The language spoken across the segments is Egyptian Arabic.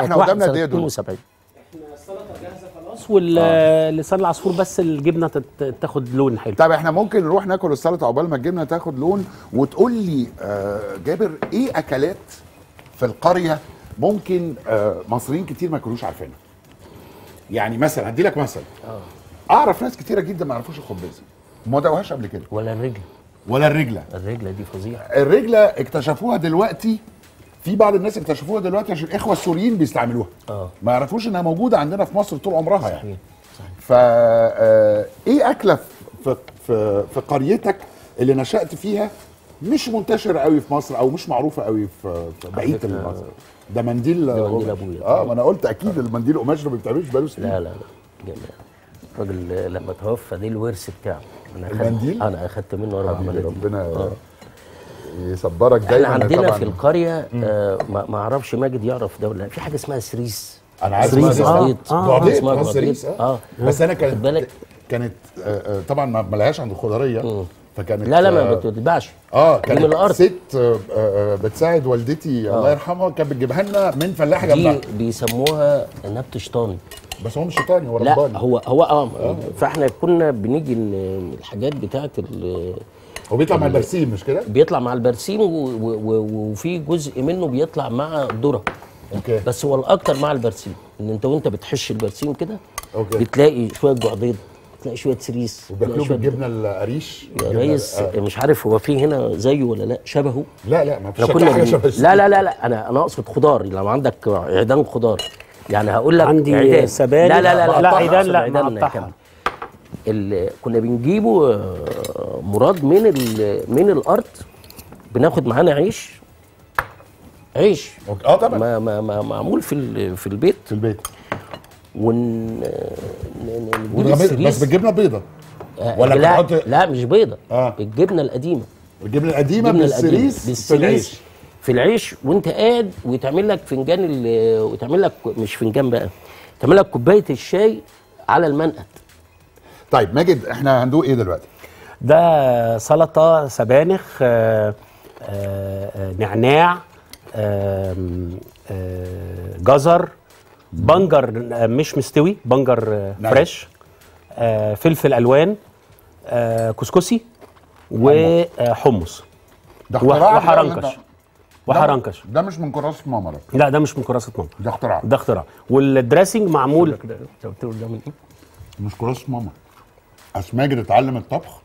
احنا كانت واحد قدامنا سنة قد ايه دول 72 خلاص واللسان العصفور بس الجبنه تت- تاخد لون حلو طب احنا ممكن نروح ناكل السلطه عقبال ما الجبنه تاخد لون وتقول لي آه جابر ايه اكلات في القريه ممكن آه مصريين كتير ما يكونوش عارفينها يعني مثلا هدي لك مثل اعرف ناس كتيره جدا ما يعرفوش الخبز ما دقوهاش قبل كده ولا الرجل ولا الرجله الرجله دي فظيعه الرجله اكتشفوها دلوقتي في بعض الناس اكتشفوها دلوقتي عشان الاخوه السوريين بيستعملوها اه ما يعرفوش انها موجوده عندنا في مصر طول عمرها يعني صحيح صحيح فا آه، ايه اكله في في في قريتك اللي نشات فيها مش منتشره قوي في مصر او مش معروفه قوي في في بقيه فكرة- مصر ده منديل ده منديل قماش. أبويا. اه ما انا قلت اكيد المنديل القماش ده ما بيتعملش بقاله سنين لا لا لا جميل الراجل لما توفى ده الورث بتاعه انا أخدت- المنديل؟ انا اخدت منه اربع حبيبي مناديل ربنا يصبرك احنا دايما عندنا طبعا في القريه آه ما ما اعرفش ماجد يعرف ده ولا لا في حاجه اسمها سريس انا عايز سريس اسمها جديد آه. اسمها اسمها جديد. سريس اه اه بس انا خد كانت بالك كانت آه، آه، طبعا ما ما لهاش عند الخضريه فكانت لا لا ما آه، بتتباعش اه دي كانت من الارض ست آه، آه، بتساعد والدتي الله يرحمها كانت بتجيبها لنا من فلاحه جنبها دي بيسموها نبت شيطاني بس هو مش شيطاني هو لا رباني هو هو اه فاحنا كنا بنيجي ن- الحاجات بتاعت ال- هو بيطلع مع البرسيم مش كده؟ بيطلع مع البرسيم و- و- و- وفي جزء منه بيطلع مع الذره اوكي بس هو الاكتر مع البرسيم ان انت وانت بتحش البرسيم كده اوكي بتلاقي شويه جعضيد تلاقي شويه سريس وبياكلوه تلاقي شوية- بالجبنه القريش يا جبنة- ريس آه. مش عارف هو في هنا زيه ولا لا شبهه لا لا ما فيش احنا كنا حاجه بن- شبه لا لا لا لا انا انا اقصد خضار لو عندك عيدان خضار يعني هقول لك عندي عيدان. سبانخ. لا لا لا لا, لا، أقصد عيدان لا، عيدان مقطعها. كامل. ال- كنا بنجيبه آه، مراد من ال- من الارض بناخد معانا عيش عيش أوكي. اه طبعا ما ما ما معمول في ال- في البيت في البيت ون ن- ن- نجيب والغمير- بس السريس بالجبنه بيضه آه، ولا لا بتحط- لا مش بيضه آه. الجبنه القديمه الجبنه القديمه الجبنه القديمه بالسريس في العيش بالسريس في العيش وانت قاعد ويتعمل لك فنجان ال- ويتعمل لك مش فنجان بقى يتعمل لك كوبايه الشاي على المنقد طيب ماجد احنا هندوق ايه دلوقتي؟ ده سلطه سبانخ آه، آه، آه، نعناع آم، آه، جزر بنجر آه، مش مستوي بنجر آه، نعم. فريش آه، فلفل الوان آه، كسكسي وحمص ده اختراع ده ولا وحرنكش ده- وحرنكش ده مش من كراسه ماما ده لا ده مش من كراسه ماما ده اختراع ده اختراع والدريسنج معمول كده انت قلت له ده من ايه؟ مش كراسه ماما اصل ماجد اتعلم الطبخ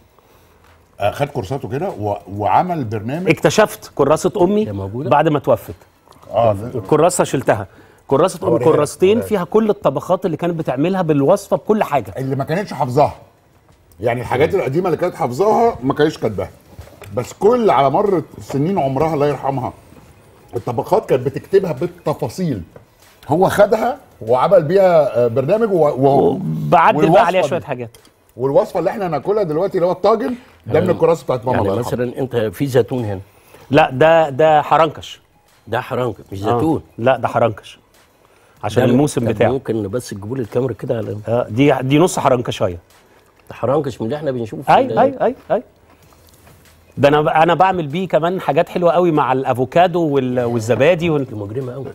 آه، خد كورساته كده و... وعمل برنامج اكتشفت كراسه امي هي موجودة؟ بعد ما توفت اه ده- الكراسه شلتها كراسه امي أوريها لك، كراستين أوريها لك. فيها كل الطبخات اللي كانت بتعملها بالوصفه بكل حاجه اللي ما كانتش حافظاها يعني الحاجات القديمه اللي كانت حافظاها ما كانتش كاتباها بس كل على مر سنين عمرها الله يرحمها الطبخات كانت بتكتبها بالتفاصيل هو خدها وعمل بيها آه، برنامج و... و... بعدل والوصفة بقى عليها دي. شويه حاجات والوصفه اللي احنا هناكلها دلوقتي اللي هو الطاجن ده من الكراسه بتاعت ماما يعني الله يرحمها مثلا انت في زيتون هنا لا ده ده حرنكش ده حرنكه مش آه. زيتون لا ده حرنكش عشان ده الموسم طب بتاعه ممكن بس تجيبوا لي الكاميرا كده على آه، دي دي نص حرنكشايه ده حرنكش من اللي احنا بنشوفه في اي ال- اي اي اي ده انا انا بعمل بيه كمان حاجات حلوه قوي مع الافوكادو وال- والزبادي وال... دي مجرمه قوي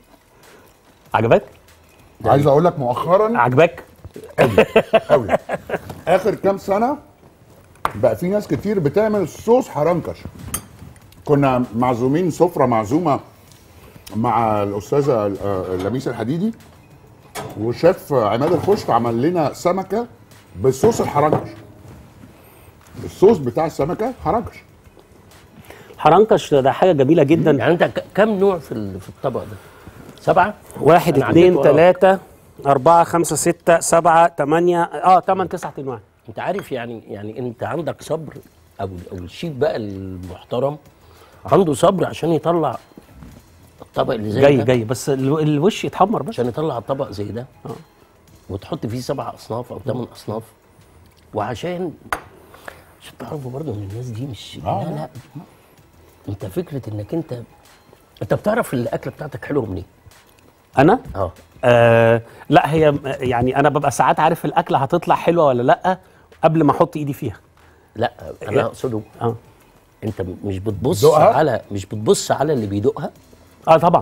عجبك عايز اقول لك مؤخرا عجبك قوي اخر كام سنه بقى في ناس كتير بتعمل صوص حرنكش كنا معزومين سفره معزومه مع الاستاذه آه، لميس الحديدي وشيف عماد الخشب عمل لنا سمكه بالصوص الحرنكش الصوص بتاع السمكه حرنكش حرنكش ده حاجه جميله جدا يعني انت ك- كم نوع في ال- في الطبق ده؟ سبعه؟ واحد أنا اتنين عديت وراك. تلاتة أربعة خمسة ستة سبعة تمانية اه تمن تسعة أنواع انت عارف يعني يعني انت عندك صبر او او الشيف بقى المحترم عنده صبر عشان يطلع الطبق اللي زي جاي ده جاي بس الو- الوش يتحمر بس عشان يطلع الطبق زي ده وتحط فيه سبع اصناف او ثمان اصناف وعشان عشان تعرفوا برضه ان الناس دي مش آه. لا لا انت فكره انك انت انت بتعرف الاكله بتاعتك حلوه منين؟ أنا اه آه لا هي يعني أنا ببقى ساعات عارف الأكلة هتطلع حلوة ولا لأ قبل ما أحط إيدي فيها لا انا اقصده اه انت مش بتبص ذوقها؟ على مش بتبص على اللي بيدوقها اه طبعا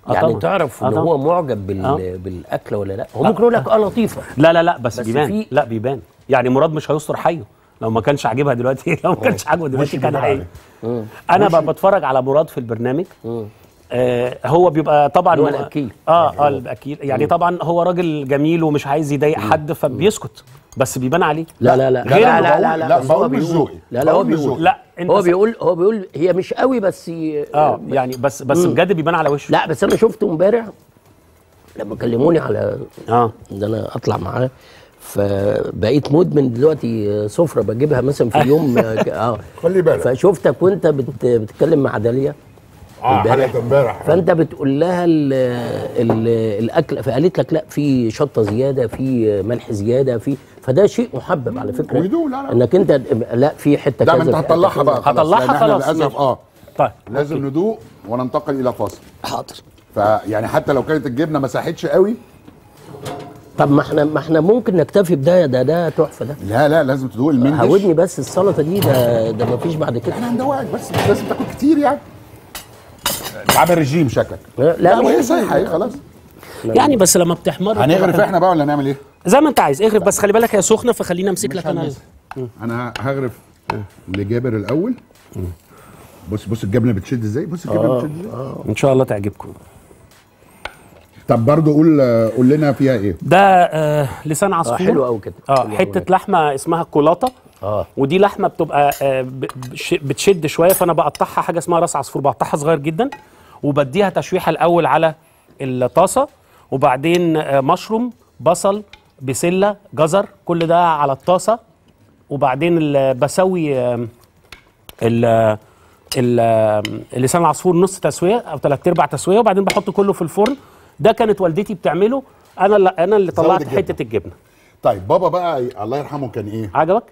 آه يعني طبعاً. تعرف آه ان طبعاً. هو معجب بال... آه. بالاكله ولا لا هو ممكن يقول لك اه لطيفه لا لا لا بس, بس بيبان في- لا بيبان يعني مراد مش هيستر حيه لو ما كانش عاجبها دلوقتي لو ما كانش عاجبه دلوقتي وش كان بيبان حي عليه. انا بقى بتفرج على مراد في البرنامج آه هو بيبقى طبعا اللي هو الأكيل. اه اه الاكيل يعني طبعا هو راجل جميل ومش عايز يضايق حد فبيسكت بس بيبان عليه لا لا لا لا، لا لا، لا لا لا، لا بس بقول هو مش بيقول ذوقي. لا لا هو بقول مش بيقول ذوقي. لا انت هو س- بيقول هو بيقول هي مش قوي بس اه يعني بس بس بجد بيبان على وشه لا بس انا شفته امبارح لما كلموني على اه ان انا اطلع معاه فبقيت مدمن دلوقتي سفره بجيبها مثلا في اليوم اه خلي بالك. فشفتك وانت بت بتتكلم مع داليا اه امبارح. حلقه امبارح فانت بتقول لها ال ال الاكل فقالت لك لا في شطه زياده في ملح زياده في فده شيء محبب على فكره ويدوق، لا، لا. انك انت لا في حته لا كذا ما انت في حتة هتطلعها كذا. بقى خلاص هطلعها لأن احنا خلاص، للاسف ماشي. اه طيب لازم ندوق وننتقل الى فاصل حاضر فيعني حتى لو كانت الجبنه ما ساحتش قوي طب ما احنا ما احنا ممكن نكتفي بده ده ده تحفه ده لا لا لازم تدوق المندش عودني بس السلطه دي ده ده ما فيش بعد كده احنا هندوقك بس مش لازم تاكل كتير يعني انت عامل رجيم شكلك لا, لا مش وهي صحيحه هي خلاص يعني بس لما بتحمر هنغرف احنا بقى ولا نعمل ايه؟ زي ما انت عايز اغرف بس خلي بالك هي سخنه فخلينا امسك مش لك انا هلمسها. انا هغرف لجابر الاول بص بص الجبنه بتشد ازاي بص الجبنه بتشد ازاي ان شاء الله تعجبكم طب برضه قول قول لنا فيها ايه ده آه لسان اه عصفور حلو قوي كده اه حلو أوي. حته لحمه اسمها كولاطه اه ودي لحمه بتبقى آه ب- بش- بتشد شويه فانا بقطعها حاجه اسمها راس عصفور بقطعها صغير جدا وبديها تشويحه الاول على الطاسه وبعدين آه مشروم بصل بسله جزر كل ده على الطاسه وبعدين ال- بسوي آم، ال ال- آم، اللسان العصفور نص تسويه او ثلاث ارباع تسويه وبعدين بحط كله في الفرن ده كانت والدتي بتعمله انا اللي انا اللي زود طلعت الجبنة. حته الجبنه طيب بابا بقى الله يرحمه كان ايه عجبك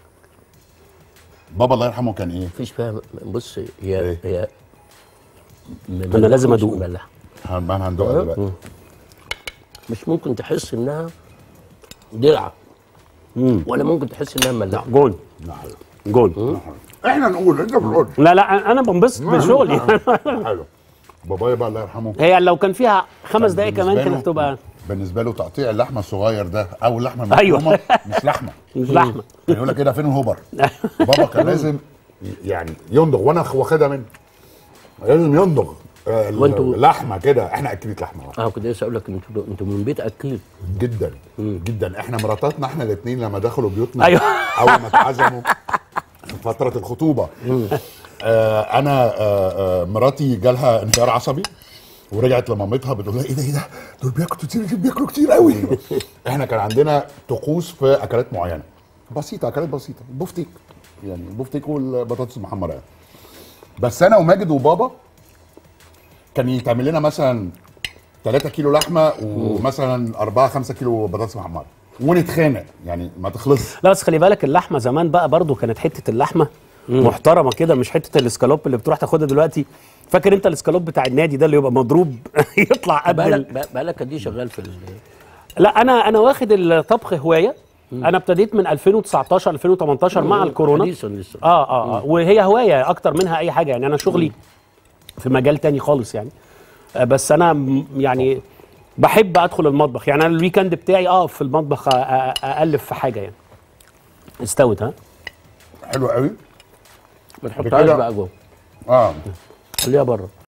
بابا الله يرحمه كان ايه مفيش فيها بص هي إيه؟ هي أنا لازم أدوق. مملحة. هن- بقى هندوقها دلوقتي مش ممكن تحس انها درعه ولا ممكن تحس انها مملحه جون جون احنا نقول انت بتقول لا لا انا بنبسط بشغلي حلو بابايا بقى الله يرحمه هي لو كان فيها خمس دقايق كمان بالنسبة كانت له- هتبقى بالنسبه له تقطيع اللحمه الصغير ده او اللحمه أيوة. المفرومه مش لحمه مش لحمه كان يقول لك كده فين الهوبر بابا كان لازم يعني يندغ وانا واخدها منه لازم يندغ آه، ال- وانتوا- لحمه كده احنا اكلت لحمه اه كنت لسه اقول لك انتوا انتوا من بيت اكيل جدا جدا احنا مراتاتنا احنا الاثنين لما دخلوا بيوتنا أيوة. اول ما اتعزموا في فتره الخطوبه آه انا آه آه مراتي جالها انهيار عصبي ورجعت لمامتها بتقول لها ايه ده ايه ده دول بياكلوا كتير بياكلوا كتير قوي احنا كان عندنا طقوس في اكلات معينه بسيطه اكلات بسيطه البفتيك يعني البفتيك والبطاطس المحمره يعني. بس انا وماجد وبابا كان يتعمل لنا مثلا 3 كيلو لحمه ومثلا 4 5 كيلو بطاطس محمره ونتخانق يعني ما تخلصش لا بس خلي بالك اللحمه زمان بقى برضو كانت حته اللحمه محترمه كده مش حته الاسكالوب اللي بتروح تاخدها دلوقتي فاكر انت الاسكالوب بتاع النادي ده اللي يبقى مضروب يطلع قد ال... بقالك بقالك قد ايه شغال في ال- لا انا انا واخد الطبخ هوايه انا ابتديت من 2019 2018 مع الكورونا حديثا لسه اه اه, آه وهي هوايه اكتر منها اي حاجه يعني انا شغلي في مجال تاني خالص يعني آه بس انا م- يعني بحب ادخل المطبخ يعني انا الويكند بتاعي اه في المطبخ أ- أ- االف في حاجه يعني استوت ها حلو قوي ما تحطهاش بكده- بقى جوه اه خليها بره